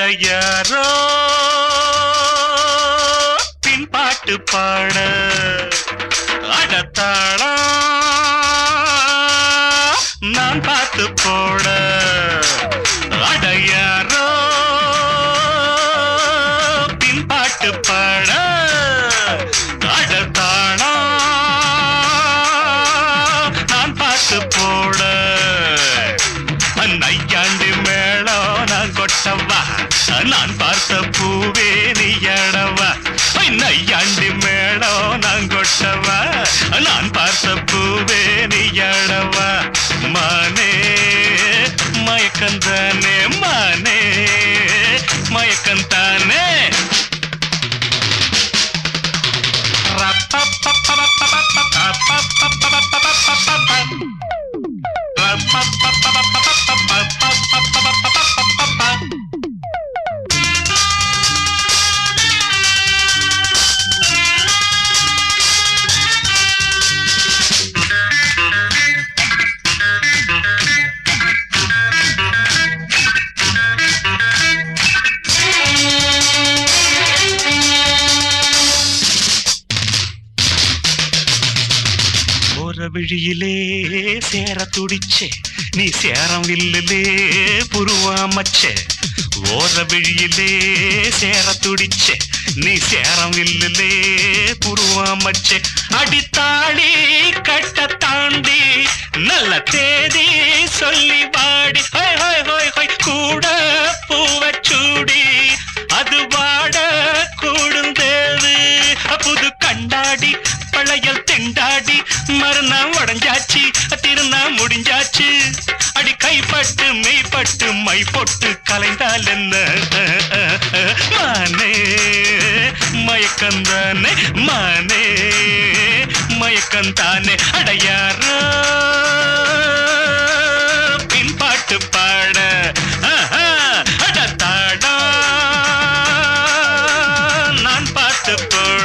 அடையாரோ பின்பாட்டு பாட அடத்தாளா நான் பார்த்து போட அடையாரோ பின்பாட்டு பாட அடத்தாளா நான் பார்த்து போட நையாண்டு மேளம் நான் கொட்டவா நான் பார்த்த பூவே நீ எடவா நையாண்டு மேளம் நான் கொட்டவா நான் பார்த்த பூவே நீ எடவா மானே மயக்கந்தானே மானே மயக்கந்தானே போற விழியிலே சேர துடிச்சே நீ சேரம் வில்லிலே புருவாமச்சே ஓர விழியிலே சேர துடிச்சே நீ சேரம் வில்லிலே புருவாமச்சே அடித்தாடி கட்ட தாண்டி நல்ல தேதி சொல்லி வாடி ஹோய் ஹோய் ஹோய் ஹோய் கூட பூவச்சூடி அது வாட கூடுந்தேது புது கண்டாடி பழையல் திண்டாடி மறுநாள் உடஞ்சாச்சு திருநா முடிஞ்சாச்சு அடி கைப்பட்டு மெய்ப்பட்டு மை பொட்டு கலைந்தால் என்ன மானே மயக்கந்தானே மானே மயக்கந்தானே அடையாரோ பின்பாட்டு பாட ஆஹா, அடத்தாடா நான் பார்த்து போட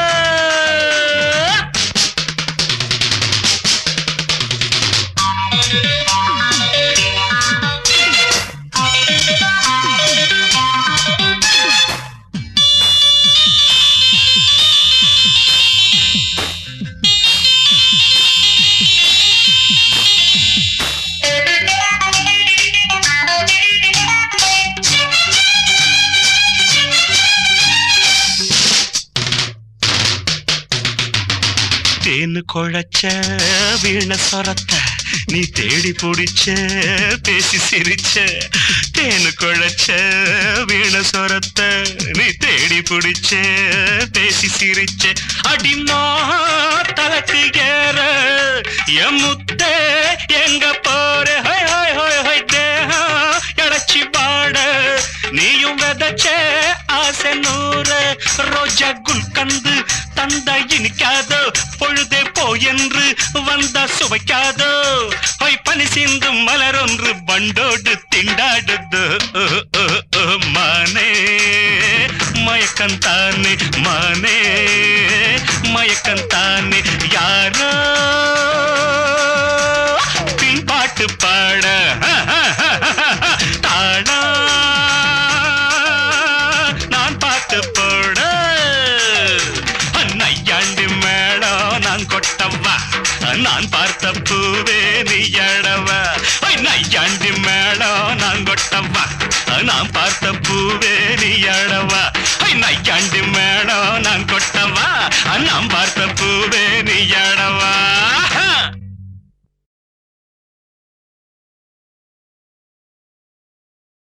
தேனு குழைச்ச வீண சொரத்த நீ தேடி பிடிச்ச பேசி சிரிச்ச தேனு குழைச்ச வீண சொரத்த நீ தேடி பிடிச்ச பேசி சிரிச்ச அடிமா தலக்கு ஏற என் முத்தே எங்க போற ஹோய் ஹோய் ஹோய் ஹோய் தேகம் இழைச்சி பாட நீயும் விதைச்ச ஆசை நூறு ரோஜா குல்கந்து தந்த இனிக்காதோ பொழுதே போ என்று வந்த சுவைக்காதோ ஹொய் பனி சிந்தும் மலரொன்று பண்டோடு திண்டாடுது மானே மயக்கந்தானே மானே மயக்கந்தானே யாரோ பின்பாட்டு பாட தாடா நான் பாட்டு போட நையாண்டு மேடம் நான் கொட்டவா நான் பார்த்த பூவே நீ எடவா நையாண்டு மேடம் நான் கொட்டவா நான் பார்த்த பூவே நீ எடவா நையாண்டு மேடம் நான் கொட்டவா நான் பார்த்த பூவே நீ எடவா